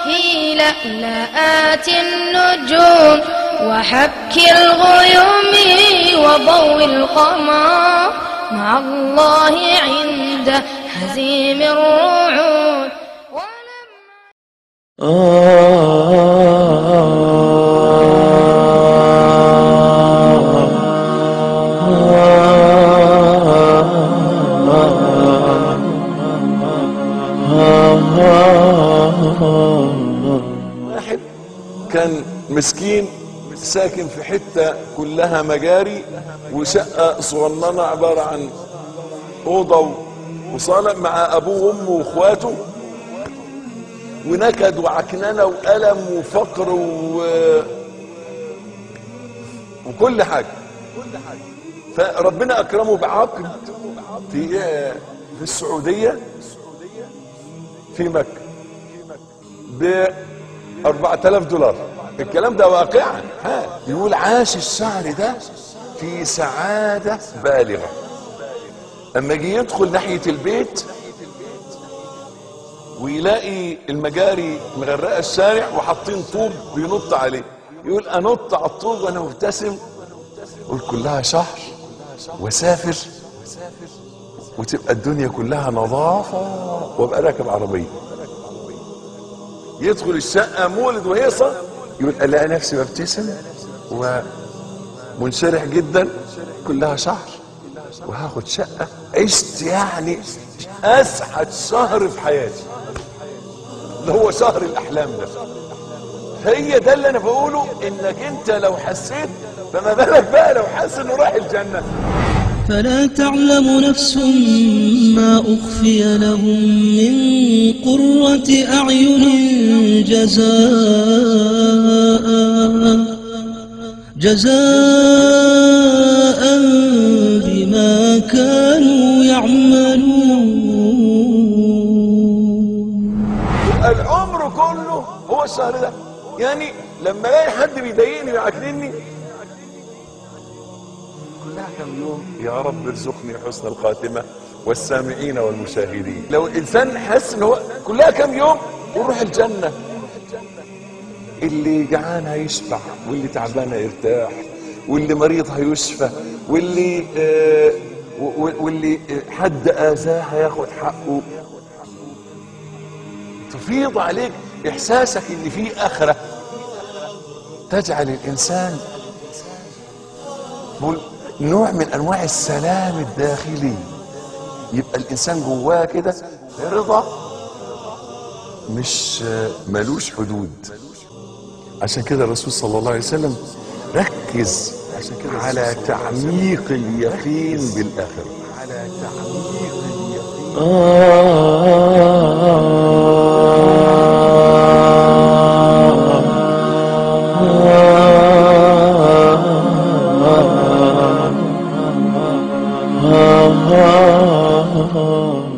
في لألآت النجوم وحك الغيوم وضوء القمر مع الله عند هزيم الرعود واحد كان مسكين ساكن في حتة كلها مجاري وشقة صغننة عبارة عن أوضة وصالة مع أبوه وأمه وإخواته ونكد وعكننة وألم وفقر و... وكل حاجة فربنا أكرمه بعقد في في السعودية في مكة ب 4000 دولار الكلام ده واقعا ها يقول عاش الشهر ده في سعادة بالغة اما جه يدخل ناحية البيت ويلاقي المجاري مغرقة الشارع وحاطين طوب بينط عليه يقول انط على الطوب وانا مبتسم قول كلها شهر وسافر وتبقى الدنيا كلها نظافة وابقى راكب عربية يدخل الشقة مولد وهيصة يقول الاقي نفسي ببتسم ومنشرح جدا كلها شهر وهاخد شقة عشت يعني اسعد شهر في حياتي اللي هو شهر الاحلام ده هي ده اللي انا بقوله انك انت لو حسيت فما بالك بقى لو حاسس انه رايح الجنه فلا تعلم نفس ما أخفي لهم من قرة أعين جزاء جزاء بما كانوا يعملون العمر كله هو الشهر ده يعني لما الاقي حد بيضايقني ويعكنني كلها كم يوم يا رب ارزقني حسن الخاتمه والسامعين والمشاهدين لو الانسان حس ان هو كلها كم يوم وروح الجنه اللي جعان هيشبع واللي تعبان هيرتاح واللي مريض هيشفى واللي آه و- واللي آه، حد اذاه هياخد حقه تفيض عليك احساسك ان في اخره تجعل الانسان بقول نوع من انواع السلام الداخلي يبقى الانسان جواه كده رضا مش آه، ملوش حدود عشان كده الرسول صلى الله عليه وسلم ركز على تعميق اليقين بالاخره على تعميق اليقين آه